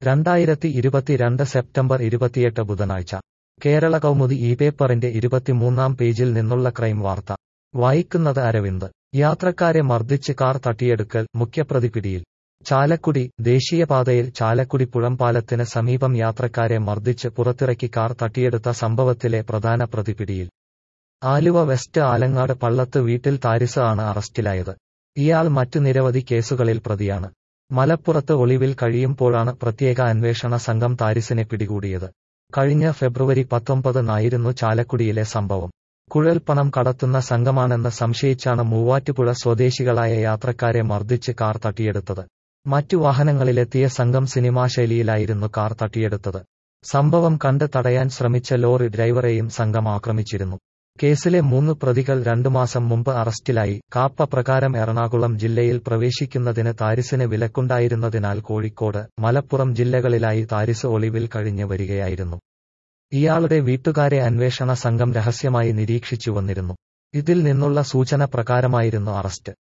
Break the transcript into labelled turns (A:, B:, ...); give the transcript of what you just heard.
A: രണ്ടായിരത്തി ഇരുപത്തിരണ്ട് സെപ്റ്റംബർ ഇരുപത്തിയെട്ട് ബുധനാഴ്ച കേരള കൗമുദി ഈ പേപ്പറിന്റെ ഇരുപത്തിമൂന്നാം പേജിൽ നിന്നുള്ള ക്രൈം വാർത്ത വായിക്കുന്നത് അരവിന്ദ് യാത്രക്കാരെ മർദ്ദിച്ച് കാർ തട്ടിയെടുക്കൽ മുഖ്യപ്രതി പിടിയിൽ ചാലക്കുടി ദേശീയപാതയിൽ ചാലക്കുടി പുഴംപാലത്തിന് സമീപം യാത്രക്കാരെ മർദ്ദിച്ച് പുറത്തിറക്കി കാർ തട്ടിയെടുത്ത സംഭവത്തിലെ പ്രധാന പ്രതി പിടിയിൽ ആലുവ വെസ്റ്റ് ആലങ്ങാട് പള്ളത്ത് വീട്ടിൽ താരിസ് ആണ് അറസ്റ്റിലായത് ഇയാൾ മറ്റു നിരവധി കേസുകളിൽ പ്രതിയാണ് മലപ്പുറത്ത് ഒളിവിൽ കഴിയുമ്പോഴാണ് പ്രത്യേക അന്വേഷണ സംഘം താരിസിനെ പിടികൂടിയത് കഴിഞ്ഞ ഫെബ്രുവരി പത്തൊമ്പതിനായിരുന്നു ചാലക്കുടിയിലെ സംഭവം കുഴൽപ്പണം കടത്തുന്ന സംഘമാണെന്ന് സംശയിച്ചാണ് മൂവാറ്റുപുഴ സ്വദേശികളായ യാത്രക്കാരെ മർദ്ദിച്ച് കാർ തട്ടിയെടുത്തത് മറ്റു വാഹനങ്ങളിലെത്തിയ സംഘം സിനിമാ ശൈലിയിലായിരുന്നു കാർ തട്ടിയെടുത്തത് സംഭവം കണ്ട് തടയാൻ ശ്രമിച്ച ലോറി ഡ്രൈവറെയും സംഘം ആക്രമിച്ചിരുന്നു കേസിലെ മൂന്ന് പ്രതികൾ രണ്ടു മാസം മുമ്പ് അറസ്റ്റിലായി കാപ്പ പ്രകാരം എറണാകുളം ജില്ലയിൽ പ്രവേശിക്കുന്നതിന് താരിസിന് വിലക്കുണ്ടായിരുന്നതിനാൽ കോഴിക്കോട് മലപ്പുറം ജില്ലകളിലായി താരിസ് ഒളിവിൽ കഴിഞ്ഞ് വരികയായിരുന്നു ഇയാളുടെ വീട്ടുകാരെ അന്വേഷണ സംഘം രഹസ്യമായി നിരീക്ഷിച്ചു വന്നിരുന്നു ഇതിൽ നിന്നുള്ള സൂചന പ്രകാരമായിരുന്നു അറസ്റ്റ്